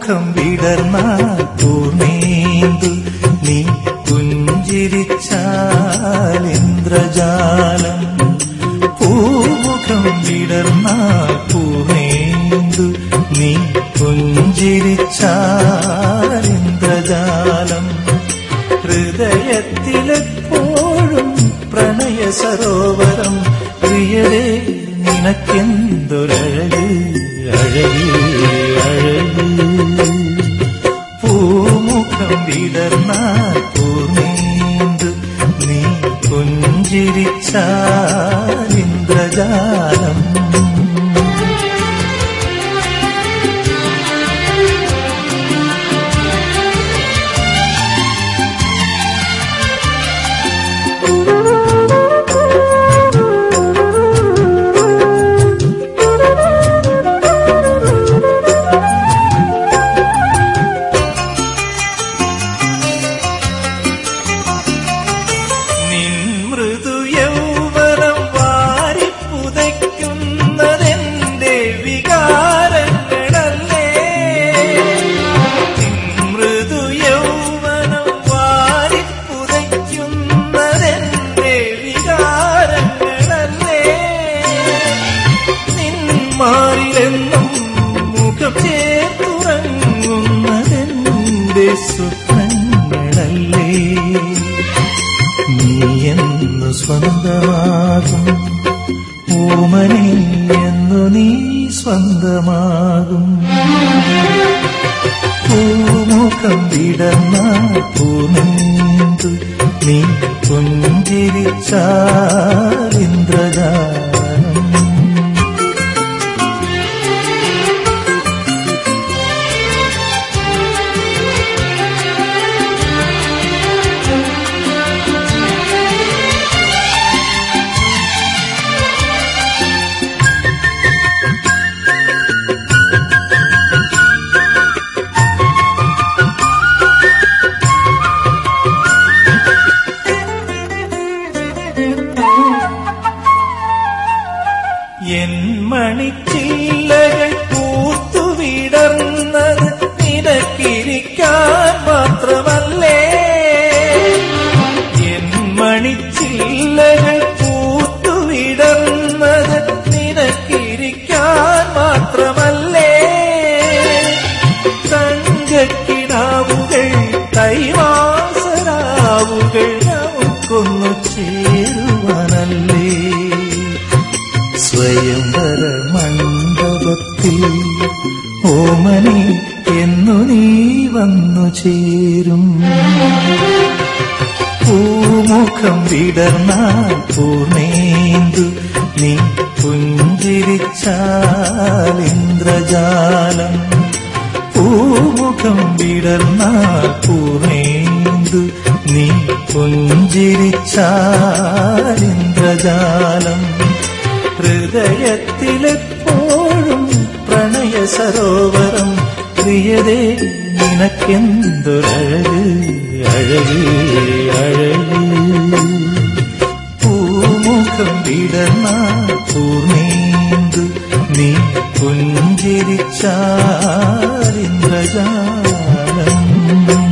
പൂമുഖം വിടർന്നാൽ പൂർണേന്ദു നീ പുഞ്ചിരിച്ചാൽ ഇന്ദ്രജാലം പൂമുഖം വിടർന്നാൽ പൂർണേന്ദു നീ പുഞ്ചിരിച്ചാൽ ഇന്ദ്രജാലം ഹൃദയത്തിലെപ്പോഴും പ്രണയ സരോവരം പ്രിയരേ നിനക്കെന്തൊരഴക് അഴക് അഴക് പൂമുഖം വിടർന്നാൽ പൂർണേന്ദു നീ പുഞ്ചിരിച്ചാൽ ഇന്ദ്രജാലം നിൻ മൃദു യൗവനം വാരിപ്പുതയ്ക്കുന്നതെന്റെ വികാരങ്ങളല്ലേ നിൻ മൃദു യൗവനം വാരിപ്പുതയ്ക്കുന്നതെന്റെ വികാരങ്ങളല്ലേ നിൻ മാറിലെന്നും മുഖം ചേർത്തുറങ്ങുന്നതെന്റെ സ്വപ്നങ്ങളല്ലേ നീ എന്നു സ്വന്തമാകും ഓമനെ എന്നു നീ സ്വന്തമാകും പൂമുഖം വിടർന്ന പൂനെന്തു നീ പുഞ്ചിരിച്ചാൽ ഇന്ദ്രജാലം എൻ മണിച്ചില്ലകൾ പൂത്തുവിടർന്നത് നിനക്കിരിക്കാൻ മാത്രമല്ലേ എൻ മണിച്ചില്ലകൾ പൂത്തുവിടർന്നത് നിനക്കിരിക്കാൻ മാത്രമല്ലേ തങ്കക്കിടാവുകൾ കൈവാസരാവുകൾ നമുക്കൊന്നു ചേരുവാനല്ലേ സ്വയംവര മണ്ഡപത്തിൽ ഓമനെ എന്നു നീ വന്നു ചേരും പൂമുഖം വിടർന്നാൽ പൂർണേന്ദു നീ പുഞ്ചിരിച്ചാൽ ഇന്ദ്രജാലം പൂമുഖം വിടർന്നാൽ പൂർണേന്ദു നീ പുഞ്ചിരിച്ചാൽ ഇന്ദ്രജാലം ഹൃദയത്തിലെപ്പോഴും പ്രണയ സരോവരം പ്രിയതേ നിനക്കെന്തൊരഴക് അഴക് അഴക് പൂമുഖം വിടർന്ന പൂർണേന്ദു നീ പുഞ്ചിരിച്ചാൽ ഇന്ദ്രജാലം